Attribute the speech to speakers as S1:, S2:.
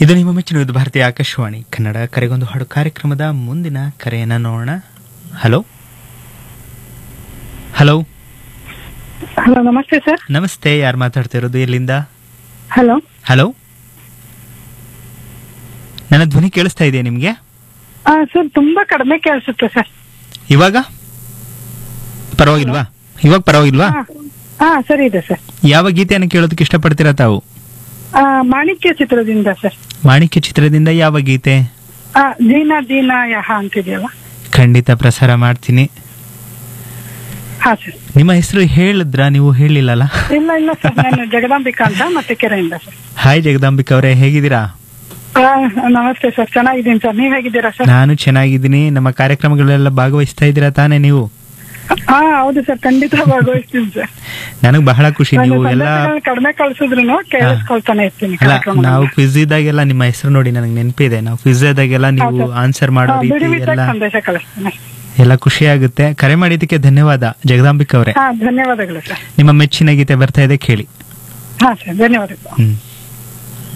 S1: ಇದು ನಿಮ್ಮ ಮೆಚ್ಚಿನ ವಿವಿಧ ಭಾರತೀಯ ಆಕಾಶವಾಣಿ ಕನ್ನಡ ಕರೆಗೊಂದು ಹಾಡು ಕಾರ್ಯಕ್ರಮದ ಮುಂದಿನ ಕರೆಯನ್ನ ನೋಡೋಣ ಹಲೋ ಹಲೋ
S2: ಹಲೋ ನಮಸ್ತೆ ಸರ್
S1: ನಮಸ್ತೆ ಯಾರು ಮಾತಾಡ್ತಿರೋದು ಎಲ್ಲಿಂದ
S2: ಹಲೋ
S1: ಹಲೋ ನನ್ನ ಧ್ವನಿ ಕೇಳಿಸ್ತಾ ಇದೆಯಾ ನಿಮಗೆ
S2: ಆ ಸರ್ ತುಂಬಾ ಕಡಿಮೆ ಕೇಳಿಸುತ್ತೆ ಸರ್
S1: ಇವಾಗ ಪರವಾಗಿಲ್ವಾ ಇವಾಗ ಪರವಾಗಿಲ್ವಾ
S2: ಹಾ ಹಾ ಸರಿ ಇದೆ ಸರ್
S1: ಯಾವ ಗೀತೆಯನ್ನು ಕೇಳೋದಕ್ಕೆ ಇಷ್ಟಪಡ್ತೀರಾ ತಾವು
S2: ಆ, ಮಾಣಿಕ್ಯ ಚಿತ್ರದಿಂದ ಸರ್
S1: ಮಾಣಿಕ್ಯ ಚಿತ್ರದಿಂದ ಯಾವ ಗೀತೆ
S2: ಆ, ದೀನ ದೀನ ಯಹ ಅಂತಿದೆಯಲ್ಲ
S1: ಖಂಡಿತ ಪ್ರಸಾರ ಮಾಡ್ತೀನಿ
S2: ಹಾ ಸರ್
S1: ನಿಮ್ಮ ಹೆಸರು ಹೇಳಿದ್ರಾ ನೀವು ಹೇಳಿಲ್ಲಲ್ಲ
S2: ಇಲ್ಲ ಇಲ್ಲ ಸರ್ ನಾನು ಜಗದಾಂಬಿಕಾ ಅಂತ ಮತ್ತೆ ಕೆರೆಯಿಂದ ಸರ್
S1: ಹಾಯ್ ಜಗದಾಂಬಿಕಾ ಅವರೇ ಹೇಗಿದ್ದೀರಾ
S2: ಆ, ನಮಸ್ತೆ ಸರ್ ಚೆನ್ನಾಗಿದ್ದೀನಿ ಸರ್ ನೀವ್ ಹೇಗಿದ್ದೀರಾ ಸರ್
S1: ನಾನು ಚೆನ್ನಾಗಿದ್ದೀನಿ ನಮ್ಮ ಕಾರ್ಯಕ್ರಮಗಳೆಲ್ಲ ಭಾಗವಹಿಸ್ತಾ ಇದ್ದೀರಾ ತಾನೇ ನೀವು
S2: ಹಾ ಹೌದು ಸರ್ ಖಂಡಿತ ಭಾಗವಹಿಸ್ತೀನಿ ಸರ್
S1: ನನಗೆ ಬಹಳ ಖುಷಿ
S2: ನಾನು
S1: ನೀವು ಎಲ್ಲ
S2: ಸಂದೇಶಗಳನ್ನ ಕಡಿಮೆ ಕಳ್ಸಿದ್ರು ಕೇಳಿಸ್ಕೊಳ್ತಾನೆ ಇರ್ತೀನಿ
S1: ಅಲ್ಲ
S2: ಕಾರ್ಯಕ್ರಮ
S1: ನಾವು ಕ್ವಿಜ್ ಇದ್ದಾಗೆಲ್ಲ ನಿಮ್ಮ ಹೆಸರು ನೋಡಿ ನನಗೆ ನೆನಪಿದೆ ನಾವು ಕ್ವಿಜ್ ಇದ್ದಾಗೆಲ್ಲ ನೀವು
S2: ಹೌದು.
S1: ಆನ್ಸರ್ ಮಾಡೋ
S2: ಬಿಡಿ
S1: ರೀತಿ
S2: ಬಿಟ್ಟಾಗ
S1: ಎಲ್ಲ
S2: ಸಂದೇಶ ಕಳಿಸ್ತೀನಿ
S1: ಎಲ್ಲ ಖುಷಿ ಆಗುತ್ತೆ ಕರೆ ಮಾಡಿದ್ದಕ್ಕೆ ಧನ್ಯವಾದ ಜಗದಾಂಬಿಕಾ ಅವರೇ
S2: ಹಾ ಧನ್ಯವಾದಗಳು ಸರ್
S1: ನಿಮ್ಮ ಮೆಚ್ಚಿನ ಗೀತೆ ಬರ್ತಾ ಇದೆ ಕೇಳಿ
S2: ಹಾ ಸರ್ ಧನ್ಯವಾದಗಳು
S1: ಹ್ಮ್